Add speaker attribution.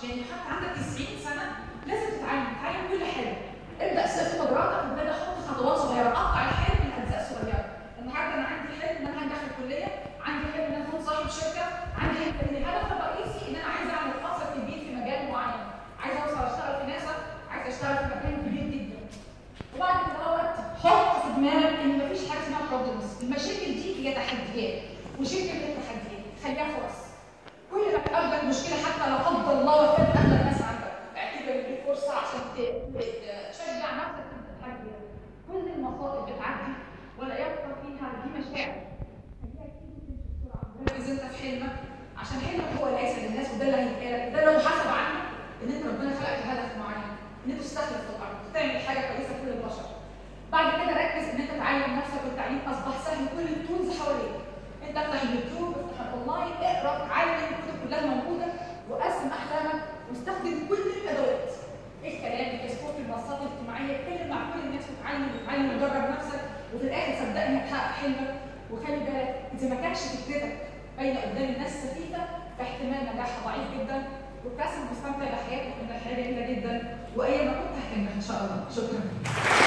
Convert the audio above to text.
Speaker 1: يعني حتى عندك 90 سنه لازم تتعلم تتعلم كل حاجه ابدا صفر قدراتك وابدا حط خطوات صغيره قطع الحلم لاجزاء صغيره النهارده انا عندي حلم ان انا هنجح في الكليه عندي حلم ان انا اكون صاحب شركه عندي حلم ان الهدف الرئيسي ان انا عايز اعمل اثر كبير في مجال معين عايز اوصل اشتغل في ناسا عايز اشتغل في مكان كبير جدا وبعد كده اهوت حط في دماغك ان مفيش حاجه اسمها بروبلمز المشاكل دي هي تحديات وشركه هي تحديات خليها فرص كل ما تقابلك مشكله حتى لا قدر الله وفاه اغلى الناس عندك اعتبر دي فرصه عشان ت- ت- تشجع نفسك تبدا تحدي كل المصائب بتعدي ولا يبقى فيها دي مشاعر خليها تيجي وتمشي بسرعه ركز انت في حلمك عشان حلمك هو ليس للناس وده اللي هيتقال ده لو حسب عنه ان انت ربنا خلقك هدف معين ان انت تستخلف في الارض تعمل حاجه كويسه لكل البشر بعد كده ركز ان انت تعلم نفسك والتعليم اصبح سهل كل التولز حواليك انت افتح اليوتيوب افتح الاونلاين اقرا اتعلم الكتب كلها موجوده وقسم احلامك واستخدم كل الادوات الكلام الفيسبوك المنصات الاجتماعيه اتكلم مع كل الناس وتعلم وتعلم وجرب نفسك وفي الاخر صدقني هتحقق حلمك وخلي بالك اذا ما كانش فكرتك باينه قدام الناس سخيفه فاحتمال نجاحها ضعيف جدا وكاسم مستمتع بحياتك ان الحياه جميله جدا وايام ما كنت هتنجح ان شاء الله شكرا